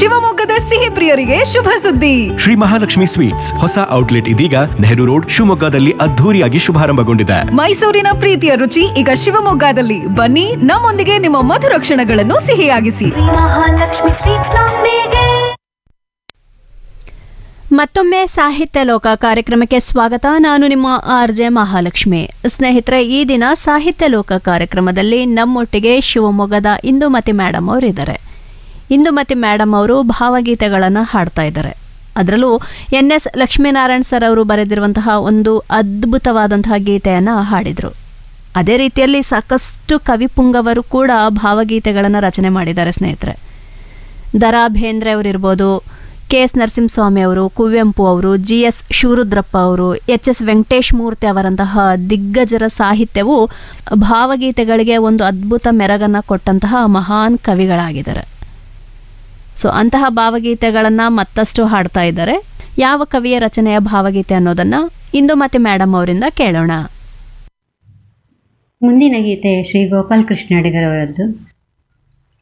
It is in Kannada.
ಶಿವಮೊಗ್ಗದ ಸಿಹಿ ಪ್ರಿಯರಿಗೆ ಶುಭ ಸುದ್ದಿ ಶ್ರೀ ಮಹಾಲಕ್ಷ್ಮಿ ಸ್ವೀಟ್ಸ್ ಹೊಸ ಔಟ್ಲೆಟ್ ಇದೀಗ ನೆಹರು ರೋಡ್ ಶಿವಮೊಗ್ಗದಲ್ಲಿ ಅದ್ಧೂರಿಯಾಗಿ ಶುಭಾರಂಭಗೊಂಡಿದೆ ಮೈಸೂರಿನ ಪ್ರೀತಿಯ ರುಚಿ ಈಗ ಶಿವಮೊಗ್ಗದಲ್ಲಿ ಬನ್ನಿ ನಮ್ಮೊಂದಿಗೆ ನಿಮ್ಮ ಮಧುರ ಕ್ಷಣಗಳನ್ನು ಸಿಹಿಯಾಗಿಸಿ ಮಹಾಲಕ್ಷ್ಮಿ ಸ್ವೀಟ್ಸ್ ನೊಂದಿಗೆ ಮತ್ತೊಮ್ಮೆ ಸಾಹಿತ್ಯ ಲೋಕ ಕಾರ್ಯಕ್ರಮಕ್ಕೆ ಸ್ವಾಗತ ನಾನು ನಿಮ್ಮ ಆರ್ ಜೆ ಮಹಾಲಕ್ಷ್ಮಿ ಸ್ನೇಹಿತರೆ ಈ ದಿನ ಸಾಹಿತ್ಯ ಲೋಕ ಕಾರ್ಯಕ್ರಮದಲ್ಲಿ ನಮ್ಮೊಟ್ಟಿಗೆ ಶಿವಮೊಗ್ಗದ ಇಂದುಮತಿ ಮೇಡಮ್ ಅವರಿದ್ದಾರೆ ಇಂದುಮತಿ ಮೇಡಮ್ ಅವರು ಭಾವಗೀತೆಗಳನ್ನು ಹಾಡ್ತಾ ಇದ್ದಾರೆ ಅದರಲ್ಲೂ ಎನ್ ಎಸ್ ಲಕ್ಷ್ಮೀನಾರಾಯಣ್ ಸರ್ ಅವರು ಬರೆದಿರುವಂತಹ ಒಂದು ಅದ್ಭುತವಾದಂತಹ ಗೀತೆಯನ್ನು ಹಾಡಿದರು ಅದೇ ರೀತಿಯಲ್ಲಿ ಸಾಕಷ್ಟು ಕವಿಪುಂಗವರು ಕೂಡ ಭಾವಗೀತೆಗಳನ್ನು ರಚನೆ ಮಾಡಿದ್ದಾರೆ ಸ್ನೇಹಿತರೆ ದರಾ ಬೇಂದ್ರೆ ಅವರಿರ್ಬೋದು ಕೆ ಎಸ್ ನರಸಿಂಹಸ್ವಾಮಿ ಅವರು ಕುವೆಂಪು ಅವರು ಜಿ ಎಸ್ ಶಿವರುದ್ರಪ್ಪ ಅವರು ಎಚ್ ಎಸ್ ವೆಂಕಟೇಶ್ ಮೂರ್ತಿ ಅವರಂತಹ ದಿಗ್ಗಜರ ಸಾಹಿತ್ಯವು ಭಾವಗೀತೆಗಳಿಗೆ ಒಂದು ಅದ್ಭುತ ಮೆರಗನ್ನು ಕೊಟ್ಟಂತಹ ಮಹಾನ್ ಕವಿಗಳಾಗಿದ್ದಾರೆ ಸೊ ಅಂತಹ ಭಾವಗೀತೆಗಳನ್ನು ಮತ್ತಷ್ಟು ಹಾಡ್ತಾ ಇದ್ದಾರೆ ಯಾವ ಕವಿಯ ರಚನೆಯ ಭಾವಗೀತೆ ಅನ್ನೋದನ್ನು ಇಂದು ಮತ್ತೆ ಮೇಡಮ್ ಅವರಿಂದ ಕೇಳೋಣ ಮುಂದಿನ ಗೀತೆ ಶ್ರೀ ಗೋಪಾಲ್ ಕೃಷ್ಣ ಅಡಿಗರವರದ್ದು